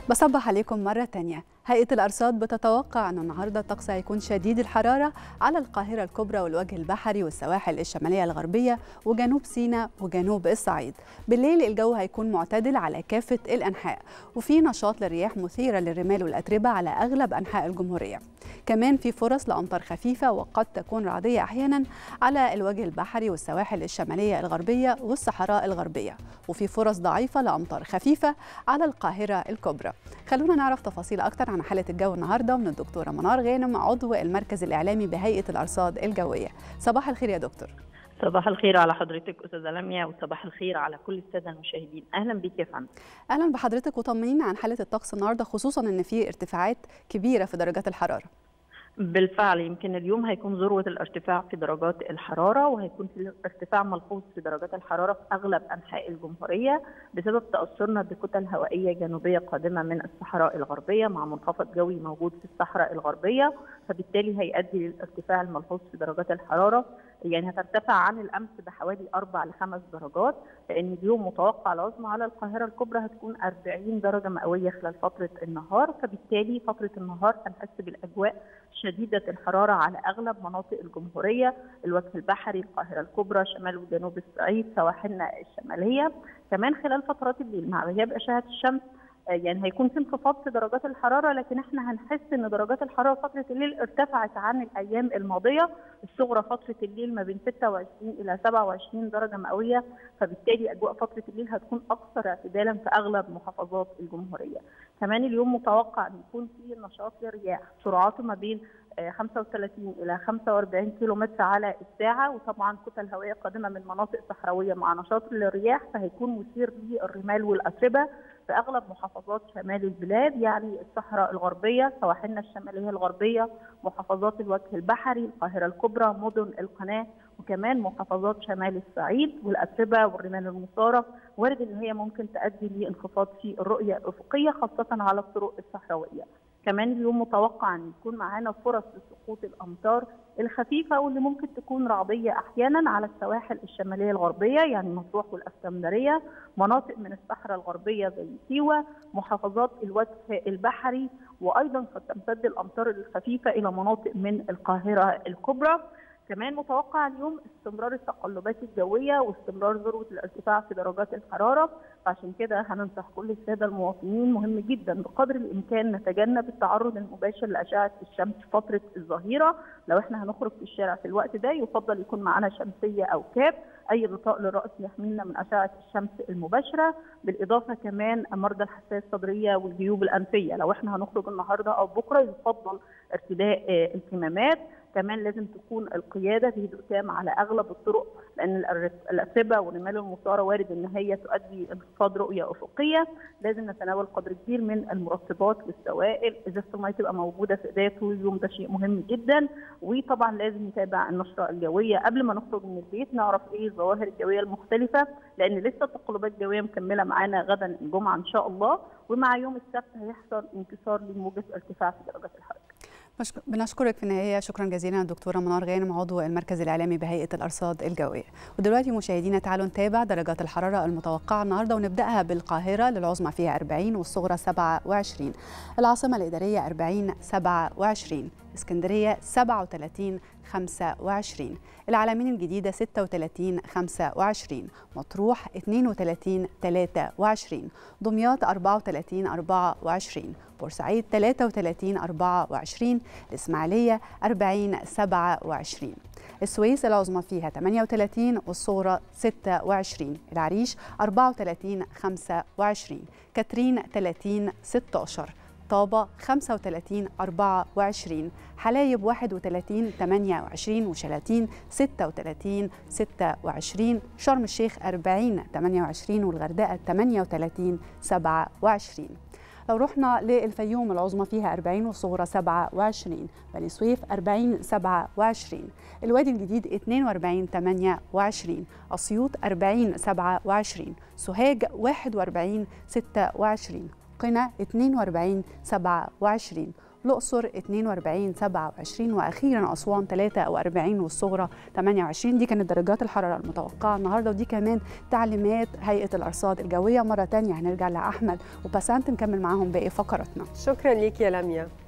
بصبح عليكم مرة تانية هيئة الأرصاد بتتوقع أن النهاردة الطقس هيكون شديد الحرارة على القاهرة الكبرى والوجه البحري والسواحل الشمالية الغربية وجنوب سيناء وجنوب الصعيد بالليل الجو هيكون معتدل على كافة الأنحاء وفي نشاط للرياح مثيرة للرمال والأتربة على أغلب أنحاء الجمهورية كمان في فرص لأمطار خفيفة وقد تكون رعدية أحيانا على الوجه البحري والسواحل الشمالية الغربية والصحراء الغربية وفي فرص ضعيفة لأمطار خفيفة على القاهرة الكبرى خلونا نعرف تفاصيل أكتر عن حالة الجو النهاردة من الدكتورة منار غانم عضو المركز الإعلامي بهيئة الأرصاد الجوية صباح الخير يا دكتور صباح الخير على حضرتك استاذه لميا وصباح الخير على كل الساده المشاهدين اهلا بيك يا فندم اهلا بحضرتك وطمنينا عن حاله الطقس النهارده خصوصا ان في ارتفاعات كبيره في درجات الحراره بالفعل يمكن اليوم هيكون ذروة الارتفاع في درجات الحرارة وهيكون في ارتفاع ملحوظ في درجات الحرارة في أغلب أنحاء الجمهورية بسبب تأثرنا بكتل هوائية جنوبية قادمة من الصحراء الغربية مع منخفض جوي موجود في الصحراء الغربية فبالتالي هيؤدي للارتفاع الملحوظ في درجات الحرارة يعني هترتفع عن الامس بحوالي اربع لخمس درجات لان اليوم متوقع العظمى على القاهره الكبرى هتكون 40 درجه مئويه خلال فتره النهار فبالتالي فتره النهار هنحس بالاجواء شديده الحراره على اغلب مناطق الجمهوريه الوجه البحري القاهره الكبرى شمال وجنوب الصعيد سواحلنا الشماليه كمان خلال فترات الليل مع غياب اشعه الشمس يعني هيكون في انخفاض في درجات الحراره لكن احنا هنحس ان درجات الحراره فتره الليل ارتفعت عن الايام الماضيه الصغرى فتره الليل ما بين 26 الى 27 درجه مئويه فبالتالي اجواء فتره الليل هتكون اكثر اعتدالا في اغلب محافظات الجمهوريه. كمان اليوم متوقع ان يكون في نشاط للرياح سرعاته ما بين 35 الى 45 كيلو متر على الساعه وطبعا كتل هوائيه قادمه من مناطق صحراويه مع نشاط للرياح فهيكون مثير للرمال والاتربه في اغلب محافظات شمال البلاد يعني الصحراء الغربيه سواحلنا الشماليه الغربيه محافظات الوجه البحري القاهره الكبرى مدن القناه وكمان محافظات شمال الصعيد والاتربه والرمال المثاره وارد ان هي ممكن تؤدي لانخفاض في الرؤيه الافقيه خاصه على الطرق الصحراويه كمان اليوم متوقع ان يكون معانا فرص لسقوط الامطار الخفيفه واللي ممكن تكون رعديه احيانا على السواحل الشماليه الغربيه يعني مطروح والاسكندريه مناطق من الصحراء الغربيه زي سيوه محافظات الوجه البحري وايضا قد تمتد الامطار الخفيفه الى مناطق من القاهره الكبرى كمان متوقع اليوم استمرار التقلبات الجويه واستمرار ذروه الارتفاع في درجات الحراره فعشان كده هننصح كل الساده المواطنين مهم جدا بقدر الامكان نتجنب التعرض المباشر لاشعه الشمس فتره الظهيره لو احنا هنخرج في الشارع في الوقت ده يفضل يكون معانا شمسيه او كاب اي غطاء للراس يحمينا من اشعه الشمس المباشره بالاضافه كمان مرضى الحساسيه الصدريه والجيوب الانفيه لو احنا هنخرج النهارده او بكره يفضل ارتداء الكمامات كمان لازم تكون القياده في هدوء تام على اغلب الطرق لان الاتربه والرمال المثاره وارد ان هي تؤدي انخفاض رؤيه افقيه لازم نتناول قدر كبير من المرطبات والسوائل ازازه الميه تبقى موجوده في ايديا طول اليوم ده شيء مهم جدا وطبعا لازم نتابع النشره الجويه قبل ما نخرج من البيت نعرف ايه الظواهر الجويه المختلفه لان لسه التقلبات الجويه مكمله معانا غدا الجمعه ان شاء الله ومع يوم السبت هيحصل انكسار لموجه ارتفاع في درجات الحراره بنشكرك في النهايه شكرا جزيلا الدكتوره منار غانم عضو المركز الاعلامي بهيئه الارصاد الجويه ودلوقتي مشاهدينا تعالوا نتابع درجات الحراره المتوقعه النهارده ونبداها بالقاهره للعظمى فيها 40 والصغرى 27 العاصمه الاداريه 40 27 اسكندريه 37 25 العلمين الجديده 36 25 مطروح 32 23 دمياط 34 24 بورسعيد 33 24 الإسماعيلية 40 27 السويس العظمى فيها 38 والصورة 26 العريش 34 25 كاترين 30 16 طابة 35 24 حلايب 31 28 وشلاتين 36 26 شرم الشيخ 40 28 والغردقة 38 27 لو رحنا للفيوم العظمى فيها 40 والصغرى 27 بني سويف 40 27 الوادي الجديد 42 28 اسيوط 40 27 سوهاج 41 26 قنا 42 27 الأقصر 42 27 وأخيرا أسوان 43 والصغرى 28 دي كانت درجات الحرارة المتوقعة النهاردة ودي كمان تعليمات هيئة الأرصاد الجوية مرة تانية هنرجع لأحمد وبسانت نكمل معاهم باقي فقراتنا شكرا ليك يا لميا